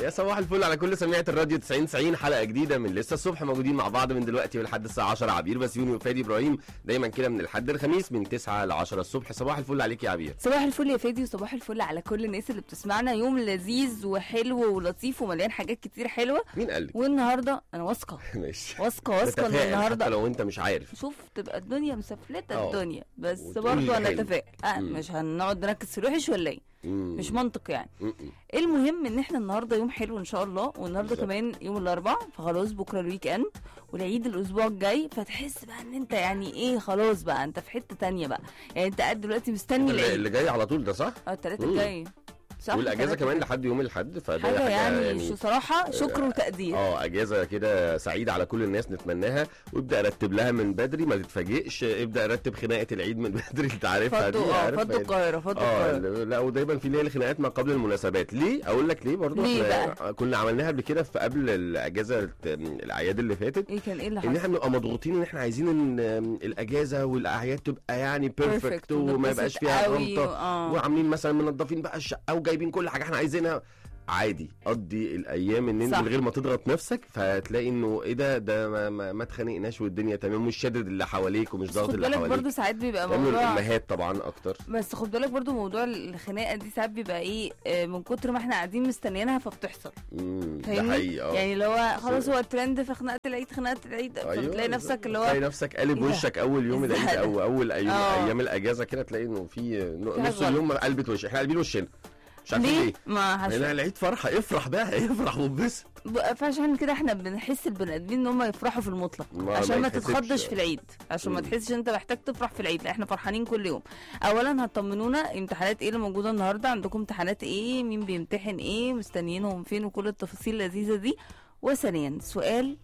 يا صباح الفل على كل سميعة الراديو 90 90 حلقة جديدة من لسه الصبح موجودين مع بعض من دلوقتي ولحد الساعة 10 عبير بسيوني وفادي ابراهيم دايما كده من الحد الخميس من 9 ل 10 الصبح صباح الفل عليك يا عبير صباح الفل يا فادي وصباح الفل على كل الناس اللي بتسمعنا يوم لذيذ وحلو ولطيف ومليان حاجات كتير حلوه مين قال لك؟ والنهارده انا واثقه ماشي واثقه واثقه ان تتفائل حتى النهارده لو انت مش عارف شوف تبقى الدنيا مسفلته اه. الدنيا بس وتقول برضه انا حلو. اتفائل آه مم. مش هنقعد نركز في الوحش ولا ايه مم. مش منطق يعني مم. المهم ان احنا النهارده يوم حلو ان شاء الله والنهارده بالظبط. كمان يوم الاربعاء فخلاص بكره الويك اند والعيد الاسبوع الجاي فتحس بقى ان انت يعني ايه خلاص بقى انت في حته تانية بقى يعني انت قاعد دلوقتي مستني اللي, العيد اللي جاي على طول ده صح؟ اه التلاته مم. الجاي صح والاجازة التلاتة كمان الجاي. لحد يوم الاحد فده حاجه يعني, شو صراحه شكر وتقدير اه اجازه كده سعيده على كل الناس نتمناها وابدا رتب لها من بدري ما تتفاجئش ابدا رتب خناقه العيد من بدري انت عارفها دي فضوا اه عارف فضوا القاهره فضوا اه القاهره لا ودايما في اللي هي الخناقات ما قبل المناسبات ليه اقول لك ليه برضو ليه احنا كنا عملناها قبل كده في قبل الاجازه الت- الاعياد اللي فاتت ايه كان ايه اللي ان حصل؟ احنا بنبقى مضغوطين ان احنا عايزين ان الاجازه والاعياد تبقى يعني بيرفكت Perfect وما ونتبسط يبقاش فيها قوي غلطه اه. وعاملين مثلا منظفين بقى الشقه وجايبين كل حاجه احنا عايزينها عادي قضي الايام ان انت صح. من غير ما تضغط نفسك فهتلاقي انه ايه ده ده ما, ما, ما اتخانقناش والدنيا تمام مش شادد اللي حواليك ومش بس ضاغط خد اللي بالك حواليك برضه ساعات بيبقى يعملوا موضوع الامهات طبعا اكتر بس خد بالك برضه موضوع الخناقه دي ساعات بيبقى ايه آه، من كتر ما احنا قاعدين مستنيينها فبتحصل امم ده فاهمني؟ حقيقي اه يعني اللي هو خلاص هو الترند في خناقه العيد خناقه العيد فبتلاقي نفسك اللي تلاقي هو نفسك قالب إيه ده؟ وشك اول يوم العيد إزاي؟ او اول ايام اه. ايام الاجازه كده تلاقي انه في في حاجة نص اليوم قلبت وش احنا قلبين وشنا مش عارفين ليه؟ ليه ما لان هش... العيد فرحه افرح بقى افرح وانبسط ب- فعشان كده احنا بنحس البني ادمين ان هم يفرحوا في المطلق ما- عشان ما ما يتحسبش. تتخضش في العيد عشان ما مم. تحسش انت محتاج تفرح في العيد لا احنا فرحانين كل يوم اولا هتطمنونا امتحانات ايه اللي موجوده النهارده عندكم امتحانات ايه مين بيمتحن ايه مستنيينهم فين وكل التفاصيل اللذيذه دي وثانيا سؤال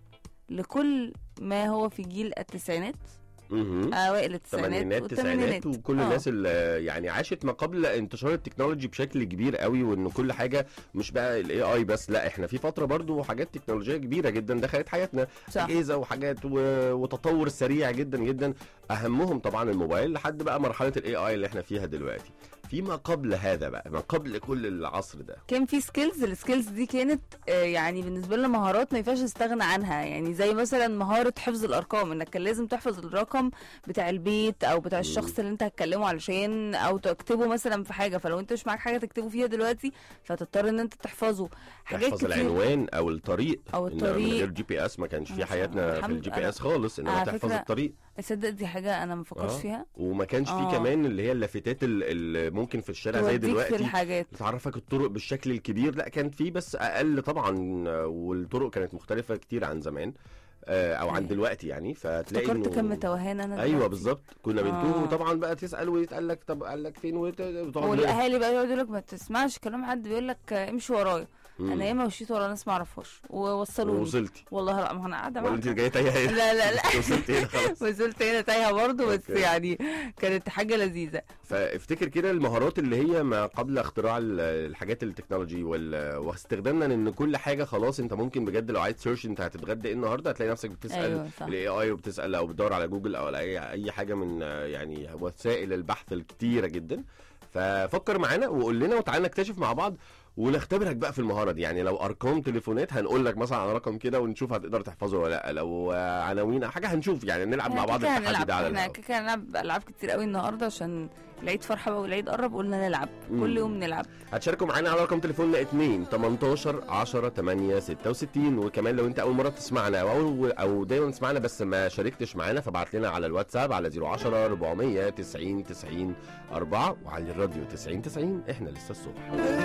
لكل ما هو في جيل التسعينات مهم. اوائل التسعينات ثمانينات تسعينات وكل آه. الناس اللي يعني عاشت ما قبل انتشار التكنولوجي بشكل كبير قوي وان كل حاجه مش بقى الاي اي بس لا احنا في فتره برضو حاجات تكنولوجيه كبيره جدا دخلت حياتنا صح اجهزه وحاجات و... وتطور سريع جدا جدا اهمهم طبعا الموبايل لحد بقى مرحله الاي اي اللي احنا فيها دلوقتي فيما قبل هذا بقى ما قبل كل العصر ده كان في سكيلز السكيلز دي كانت آه، يعني بالنسبه لنا مهارات ما ينفعش تستغنى عنها يعني زي مثلا مهاره حفظ الارقام انك كان لازم تحفظ الرقم بتاع البيت او بتاع الشخص اللي انت هتكلمه علشان او تكتبه مثلا في حاجه فلو انت مش معاك حاجه تكتبه فيها دلوقتي فتضطر ان انت تحفظه حاجات تحفظ كتير العنوان او الطريق أو إن الطريق. من غير جي بي اس ما كانش في ما شاء الله. حياتنا في الحمد- الجي أنا- بي اس خالص انما على تحفظ فكرة الطريق تصدق دي حاجه انا ما فكرتش آه. فيها وما كانش في آه. كمان اللي هي اللافتات ال- اللي ممكن في الشارع زي توديك في دلوقتي الحاجات تعرفك الطرق بالشكل الكبير لا كان في بس اقل طبعا آه، والطرق كانت مختلفه كتير عن زمان آه، او عن أيوة. دلوقتي يعني فتلاقي افتكرت إنه- كم توهان انا ايوه دلوقتي. بالظبط كنا بنتوه آه. وطبعا بقى تسال ويتقال لك طب قال لك فين وت- وتقعد والاهالي بقى يقعدوا لك ما تسمعش كلام حد بيقول لك آه، امشي ورايا مم. انا ياما مشيت ورا ناس ما اعرفهاش ووصلوني ووصلتي والله لا ما انا قاعده ولا معاك انت جايه تايهه هنا لا لا لا وصلت هنا خلاص وصلت هنا تايهه برضه بس أوكي. يعني كانت حاجه لذيذه فافتكر كده المهارات اللي هي ما قبل اختراع ال- الحاجات التكنولوجي وال- واستخدامنا ان كل حاجه خلاص انت ممكن بجد لو عايز سيرش انت هتتغدى ايه النهارده هتلاقي نفسك بتسال ايوه صح الاي اي وبتسال او بتدور على جوجل او على اي اي حاجه من آه، يعني وسائل البحث الكتيره جدا ففكر معانا وقول لنا وتعالى نكتشف مع بعض ونختبرك بقى في المهاره دي يعني لو ارقام تليفونات هنقول لك مثلا على رقم كده ونشوف هتقدر تحفظه ولا لا لو آه، عناوين او حاجه هنشوف يعني نلعب مع إحنا بعض كده التحدي هنلعب ده على احنا الهوا كده هنلعب العاب كتير قوي النهارده عشان العيد فرحه بقى والعيد قرب قلنا نلعب مم. كل يوم نلعب هتشاركوا معانا على رقم تليفوننا 2 18 10 8 66 وكمان لو انت اول مره تسمعنا او او دايما تسمعنا بس ما شاركتش معانا فبعت لنا على الواتساب على 010 490 90 4 وعلى الراديو 90 90 احنا لسه الصبح